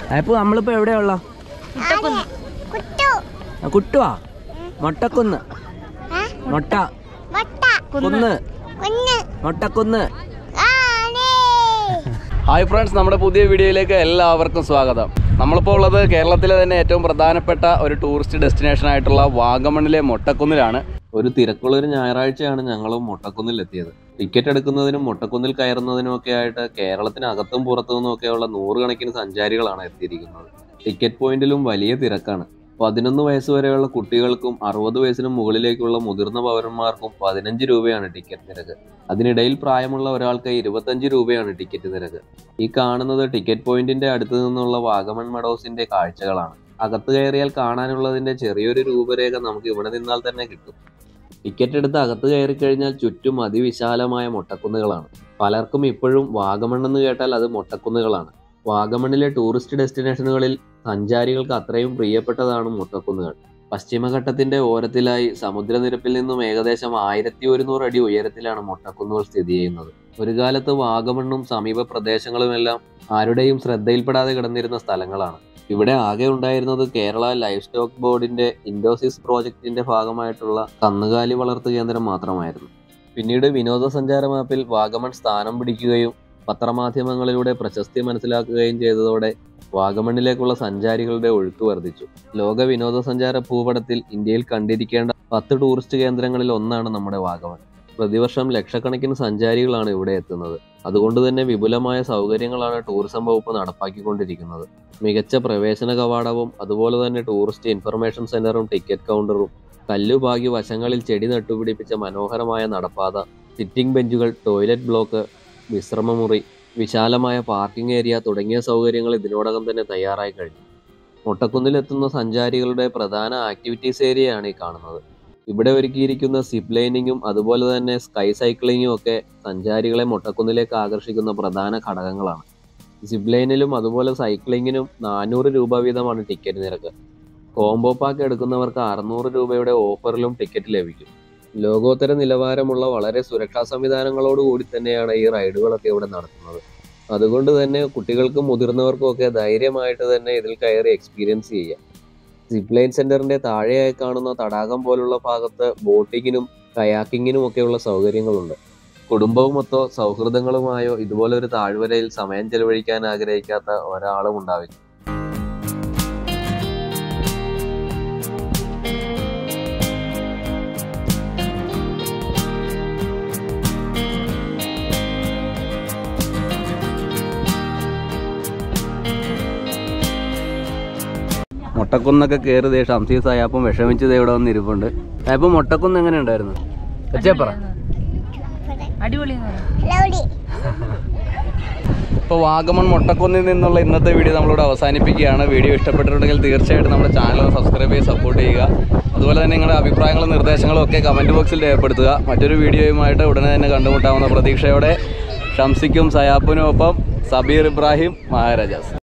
അപ്പൊ നമ്മളിപ്പോ എവിടെയുള്ള കുട്ടു കുട്ടുവാ മൊട്ടക്കുന്ന് ഏ? മൊട്ട വട്ട കുന്ന് ഒന്ന് മൊട്ടക്കുന്ന് ആണേ ഹായ് ഫ്രണ്ട്സ് നമ്മുടെ പുതിയ വീഡിയോയിലേക്ക് എല്ലാവർക്കും സ്വാഗതം നമ്മളിപ്പോൾ ഉള്ളത് കേരളത്തിലെ തന്നെ ഏറ്റവും പ്രധാനപ്പെട്ട ഒരു ടൂറിസ്റ്റ് ഡെസ്റ്റിനേഷൻ ആയിട്ടുള്ള വാഗമണിലെ മൊട്ടക്കുന്നിലാണ് ഒരു തിരക്കുള്ള ഒരു ഞായറാഴ്ചയാണ് ഞങ്ങളും മൊട്ടക്കുന്നിൽ എത്തിയത് ടിക്കറ്റ് എടുക്കുന്നതിനും മൊട്ടക്കുന്നിൽ കയറുന്നതിനും ഒക്കെ ആയിട്ട് കേരളത്തിനകത്തും പുറത്തു നിന്നുമൊക്കെയുള്ള നൂറുകണക്കിന് സഞ്ചാരികളാണ് എത്തിയിരിക്കുന്നത് ടിക്കറ്റ് പോയിന്റിലും വലിയ തിരക്കാണ് പതിനൊന്ന് വയസ്സ് വരെയുള്ള കുട്ടികൾക്കും അറുപത് വയസ്സിന് മുകളിലേക്കുള്ള മുതിർന്ന പൗരന്മാർക്കും പതിനഞ്ച് രൂപയാണ് ടിക്കറ്റ് നിരക്ക് അതിനിടയിൽ പ്രായമുള്ള ഒരാൾക്ക് ഇരുപത്തഞ്ച് രൂപയാണ് ടിക്കറ്റ് നിരക്ക് ഈ കാണുന്നത് ടിക്കറ്റ് പോയിന്റിന്റെ അടുത്ത് നിന്നുള്ള വാഗമൺ മെഡോസിന്റെ കാഴ്ചകളാണ് അകത്ത് കയറിയാൽ കാണാനുള്ളതിന്റെ ചെറിയൊരു രൂപരേഖ നമുക്ക് ഇവിടെ നിന്നാൽ തന്നെ കിട്ടും ടിക്കറ്റ് എടുത്ത് അകത്ത് കയറി കഴിഞ്ഞാൽ ചുറ്റും അതിവിശാലമായ മൊട്ടക്കുന്നുകളാണ് പലർക്കും ഇപ്പോഴും വാഗമൺ എന്ന് കേട്ടാൽ അത് മൊട്ടക്കുന്നുകളാണ് വാഗമണിലെ ടൂറിസ്റ്റ് ഡെസ്റ്റിനേഷനുകളിൽ സഞ്ചാരികൾക്ക് അത്രയും പ്രിയപ്പെട്ടതാണ് മൊട്ടക്കുന്നുകൾ പശ്ചിമഘട്ടത്തിന്റെ ഓരത്തിലായി സമുദ്രനിരപ്പിൽ നിന്നും ഏകദേശം ആയിരത്തി ഒരുന്നൂറ് അടി ഉയരത്തിലാണ് മൊട്ടക്കുന്നുകൾ സ്ഥിതി ചെയ്യുന്നത് ഒരു കാലത്ത് വാഗമണ്ണും സമീപ പ്രദേശങ്ങളുമെല്ലാം ആരുടെയും ശ്രദ്ധയിൽപ്പെടാതെ കിടന്നിരുന്ന സ്ഥലങ്ങളാണ് ഇവിടെ ആകെ ഉണ്ടായിരുന്നത് കേരള ലൈഫ് സ്റ്റോക്ക് ബോർഡിന്റെ ഇൻഡോസിസ് പ്രോജക്റ്റിന്റെ ഭാഗമായിട്ടുള്ള കന്നുകാലി വളർത്തു കേന്ദ്രം മാത്രമായിരുന്നു പിന്നീട് വിനോദസഞ്ചാര മാപ്പിൽ വാഗമൺ സ്ഥാനം പിടിക്കുകയും പത്രമാധ്യമങ്ങളിലൂടെ പ്രശസ്തി മനസ്സിലാക്കുകയും ചെയ്തതോടെ വാഗമണിലേക്കുള്ള സഞ്ചാരികളുടെ ഒഴുക്ക് വർദ്ധിച്ചു ലോക വിനോദസഞ്ചാര ഭൂപടത്തിൽ ഇന്ത്യയിൽ കണ്ടിരിക്കേണ്ട പത്ത് ടൂറിസ്റ്റ് കേന്ദ്രങ്ങളിൽ ഒന്നാണ് നമ്മുടെ വാഗമൺ പ്രതിവർഷം ലക്ഷക്കണക്കിന് സഞ്ചാരികളാണ് ഇവിടെ എത്തുന്നത് അതുകൊണ്ട് തന്നെ വിപുലമായ സൗകര്യങ്ങളാണ് ടൂറിസം വകുപ്പ് നടപ്പാക്കിക്കൊണ്ടിരിക്കുന്നത് മികച്ച പ്രവേശന കവാടവും അതുപോലെ തന്നെ ടൂറിസ്റ്റ് ഇൻഫർമേഷൻ സെന്ററും ടിക്കറ്റ് കൗണ്ടറും കല്ലുപാകി വശങ്ങളിൽ ചെടി നട്ടുപിടിപ്പിച്ച മനോഹരമായ നടപ്പാത സിറ്റിംഗ് ബെഞ്ചുകൾ ടോയ്ലറ്റ് ബ്ലോക്ക് വിശ്രമമുറി വിശാലമായ പാർക്കിംഗ് ഏരിയ തുടങ്ങിയ സൗകര്യങ്ങൾ ഇതിനോടകം തന്നെ തയ്യാറായി കഴിഞ്ഞു മൊട്ടക്കുന്നിലെത്തുന്ന സഞ്ചാരികളുടെ പ്രധാന ആക്ടിവിറ്റീസ് ഏരിയയാണ് ഈ കാണുന്നത് ഇവിടെ ഒരുക്കിയിരിക്കുന്ന സിപ്പ് ലൈനിങ്ങും അതുപോലെ തന്നെ സ്കൈ സൈക്ലിങ്ങും ഒക്കെ സഞ്ചാരികളെ മൊട്ടക്കുന്നിലേക്ക് ആകർഷിക്കുന്ന പ്രധാന ഘടകങ്ങളാണ് സിപ്പ് ലൈനിലും അതുപോലെ സൈക്ലിങ്ങിനും നാനൂറ് രൂപ വീതമാണ് ടിക്കറ്റ് നിരക്ക് കോംബോ പാക്ക് എടുക്കുന്നവർക്ക് അറുന്നൂറ് രൂപയുടെ ഓഫറിലും ടിക്കറ്റ് ലഭിക്കും ലോകോത്തര നിലവാരമുള്ള വളരെ സുരക്ഷാ സംവിധാനങ്ങളോട് കൂടി തന്നെയാണ് ഈ റൈഡുകളൊക്കെ ഇവിടെ നടത്തുന്നത് അതുകൊണ്ട് തന്നെ കുട്ടികൾക്കും മുതിർന്നവർക്കും ഒക്കെ ധൈര്യമായിട്ട് തന്നെ ഇതിൽ കയറി എക്സ്പീരിയൻസ് ചെയ്യാം സിപ്പ് ലൈൻ സെന്ററിന്റെ താഴെയായി കാണുന്ന തടാകം പോലുള്ള ഭാഗത്ത് ബോട്ടിങ്ങിനും കയാക്കിങ്ങിനും ഒക്കെയുള്ള സൗകര്യങ്ങളുണ്ട് കുടുംബവുമൊത്തോ സൗഹൃദങ്ങളുമായോ ഇതുപോലൊരു താഴ്വരയിൽ സമയം ചെലവഴിക്കാൻ ആഗ്രഹിക്കാത്ത ഒരാളും ഉണ്ടാവില്ല മുട്ടക്കുന്നൊക്കെ കയറി ദേ ഷംസീസ് അയാപ്പം വിഷമിച്ച് ദേ ഇവിടെ വന്ന് ഇരിപ്പുണ്ട് അയാപ്പം മുട്ടക്കുന്ന് എങ്ങനെ ഉണ്ടായിരുന്നു വെച്ചേപ്പറ അടിപൊളി ലൗഡി ഇപ്പോൾ വാഗമൺ മുട്ടക്കുന്നിൽ നിന്നുള്ള ഇന്നത്തെ വീഡിയോ നമ്മളിവിടെ അവസാനിപ്പിക്കുകയാണ് വീഡിയോ ഇഷ്ടപ്പെട്ടിട്ടുണ്ടെങ്കിൽ തീർച്ചയായിട്ടും നമ്മുടെ ചാനൽ സബ്സ്ക്രൈബ് ചെയ്ത് സപ്പോർട്ട് ചെയ്യുക അതുപോലെ തന്നെ നിങ്ങളുടെ അഭിപ്രായങ്ങളും നിർദ്ദേശങ്ങളും ഒക്കെ കമൻറ്റ് ബോക്സിൽ രേഖപ്പെടുത്തുക മറ്റൊരു വീഡിയോയുമായിട്ട് ഉടനെ തന്നെ കണ്ടുമുട്ടാവുന്ന പ്രതീക്ഷയോടെ ഷംസിക്കും സയാപ്പിനും ഒപ്പം സബീർ ഇബ്രാഹിം മഹാരാജാസ്